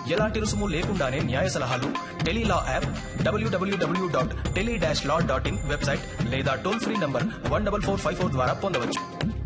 ఎలాంటి రుసుము లేకుండానే న్యాయ సలహాలు Telelaw app WWW dot tele dash law dot in website లేదా toll free number one double four five four ద్వారా పొందవచ్చు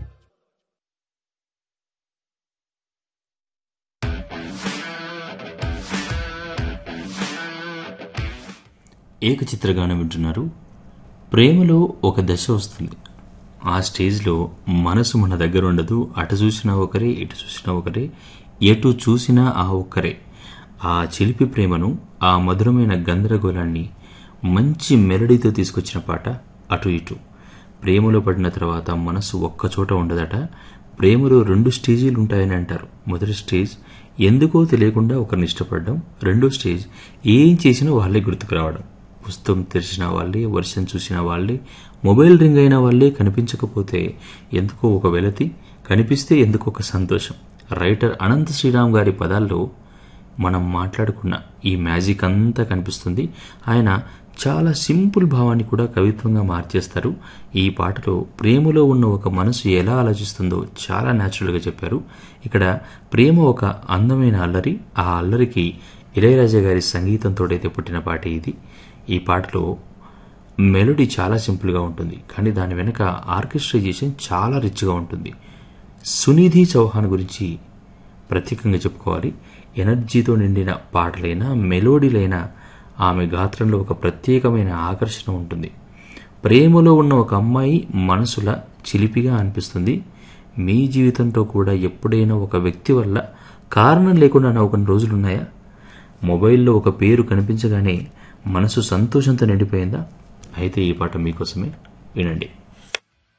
ఏకచిత్రగానం వింటున్నారు ప్రేమలో ఒక దశ వస్తుంది ఆ స్టేజ్లో మనసు మన దగ్గర ఉండదు అటు చూసినా ఒకరే ఇటు చూసినా ఒకరే ఎటు చూసినా ఆ ఒక్కరే ఆ చిలిపి ప్రేమను ఆ మధురమైన గందరగోళాన్ని మంచి మెలడీతో తీసుకొచ్చిన పాట అటు ఇటు ప్రేమలో పడిన తర్వాత మనసు ఒక్కచోట ఉండదట ప్రేమలో రెండు స్టేజీలు ఉంటాయని అంటారు మొదటి స్టేజ్ ఎందుకో తెలియకుండా ఒకరిని ఇష్టపడడం రెండో స్టేజ్ ఏం చేసినా వాళ్ళే గుర్తుకు రావడం పుస్తకం తెరిచిన వాళ్ళే వర్షం చూసిన వాళ్ళే మొబైల్ రింగ్ అయిన వాళ్ళే కనిపించకపోతే ఎందుకో ఒక వెలతి కనిపిస్తే ఎందుకో ఒక సంతోషం రైటర్ అనంత శ్రీరామ్ గారి పదాల్లో మనం మాట్లాడుకున్న ఈ మ్యాజిక్ అంతా కనిపిస్తుంది ఆయన చాలా సింపుల్ భావాన్ని కూడా కవిత్వంగా మార్చేస్తారు ఈ పాటలో ప్రేమలో ఉన్న ఒక మనసు ఎలా ఆలోచిస్తుందో చాలా న్యాచురల్గా చెప్పారు ఇక్కడ ప్రేమ ఒక అందమైన అల్లరి ఆ అల్లరికి ఇళయరాజా గారి సంగీతంతోడైతే పుట్టిన పాట ఇది ఈ పాటలో మెలోడీ చాలా సింపుల్గా ఉంటుంది కానీ దాని వెనుక ఆర్కెస్ట్రైజేషన్ చాలా రిచ్గా ఉంటుంది సునిధి చౌహాన్ గురించి ప్రత్యేకంగా చెప్పుకోవాలి ఎనర్జీతో నిండిన పాటలైనా మెలోడీలైనా ఆమె గాత్రంలో ఒక ప్రత్యేకమైన ఆకర్షణ ఉంటుంది ప్రేమలో ఉన్న ఒక అమ్మాయి మనసుల చిలిపిగా అనిపిస్తుంది మీ జీవితంతో కూడా ఎప్పుడైనా ఒక వ్యక్తి వల్ల కారణం లేకుండా నవ్వుకున్న రోజులున్నాయా మొబైల్లో ఒక పేరు కనిపించగానే మనసు సంతోషంతో నిండిపోయిందా అయితే ఈ పాట మీకోసమే వినండి